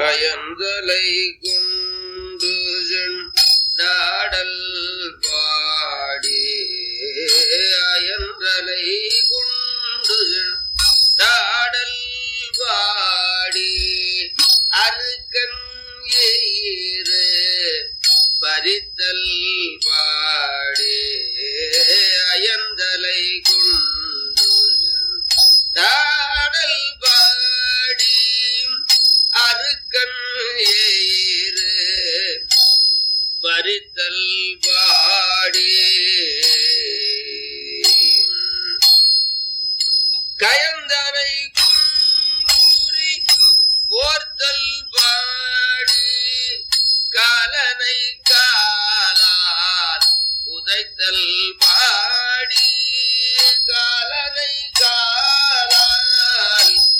அயந்தலை கொண்டு செண்டாடல் பாடி அயந்தலை கொண்டு செண்டாடல் பாடி அருக்கன் ஏறு பறித்தல் பாடி அயந்தலை கொண்டு தாடல் பாடி அருக்கன் ஏறு பறித்தல் பாடி கயந்தனை குன்றூரி போர்த்தல் பாடி காலனை காலால் உதைத்தல் பாடி